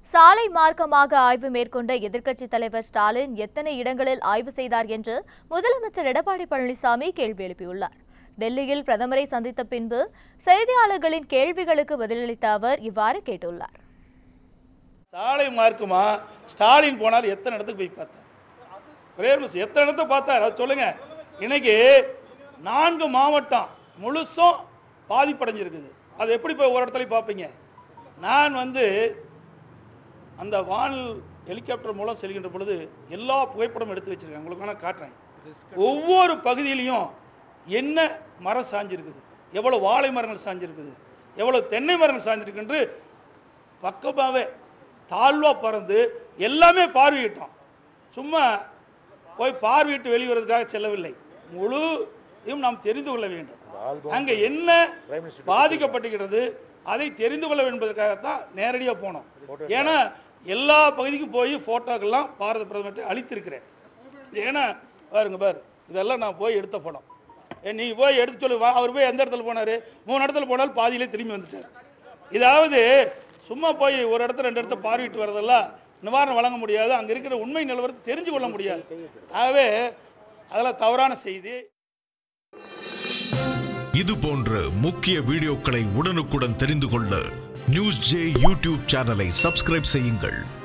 சாலை மார்க்கமாக ஆய்வு மேற்கொண்ட எதிர்க்கட்சித் தலைவர் ஸ்டாலின் எத்தனை இடங்களில் ஆய்வு செய்தார் என்று முதலமைச்சர் எடப்பாடி பழனிசாமி கேள்வி எழுப்பியுள்ளார் டெல்லியில் பிரதமரை சந்தித்த பின்பு செய்தியாளர்களின் கேள்விகளுக்கு பதிலளித்த அவர் இவ்வாறு கேட்டுள்ளார் சாலை மார்க்குமா ஸ்டாலின் போனார் எத்தனை இடத்துக்கு போய் பார்த்தார் ஒரே ஒரு நிமிஷம், எத்தனை இடத்த பார்த்தார் அது சொல்லுங்க இன்னைக்கு நான்கு மாவட்டம் முழுசும் பாதிப்படைஞ்சிருக்குது அது எப்படி போய் ஒரு இடத்துலையும் பார்ப்பீங்க நான் வந்து அந்த வான் ஹெலிகாப்டர் மூலம் செல்கின்ற பொழுது எல்லா புகைப்படமும் எடுத்து வச்சிருக்கேன் உங்களுக்கு வேணா காட்டுறேன் ஒவ்வொரு பகுதியிலையும் என்ன மரம் சாஞ்சிருக்குது எவ்வளோ வாழை மரங்கள் சாஞ்சிருக்குது எவ்வளோ தென்னை மரங்கள் சாஞ்சிருக்குன்று பக்கமாகவே தாழ்வாக பறந்து எல்லாமே பார்வையிட்டோம் சும்மா போய் பார்வையிட்டு வெளிவரதுக்காக செல்லவில்லை முழு இதையும் நாம் தெரிந்து கொள்ள வேண்டும் அங்கே என்ன பாதிக்கப்பட்டுகிறது அதை தெரிந்து கொள்ள வேண்டும் என்பதற்காகத்தான் நேரடியாக போனோம் ஏன்னா எல்லா பகுதிக்கும் போய் ஃபோட்டோக்கெல்லாம் பாரத பிரதமர்கிட்ட அளித்திருக்கிறேன் ஏன்னா பாருங்க பாரு இதெல்லாம் நான் போய் எடுத்த படம் ஏ, நீ போய் எடுத்து சொல்லு வா அவர் போய் எந்த இடத்துல போனார் மூணு இடத்துல போனாலும் பாதியிலே திரும்பி வந்துட்டார் இதாவது சும்மா போய் ஒரு இடத்துல ரெண்டு இடத்த பார்வையிட்டு வரதெல்லாம் நிவாரணம் வழங்க முடியாது அங்கே இருக்கிற உண்மை நிலவரத்தை தெரிஞ்சு கொள்ள முடியாது ஆகவே அதெல்லாம் தவறான செய்தி இது போன்ற முக்கிய வீடியோக்களை உடனுக்குடன் தெரிந்து கொள்ள நியூஸ் ஜே யூடியூப் சேனலை சப்ஸ்கிரைப் செய்யுங்கள்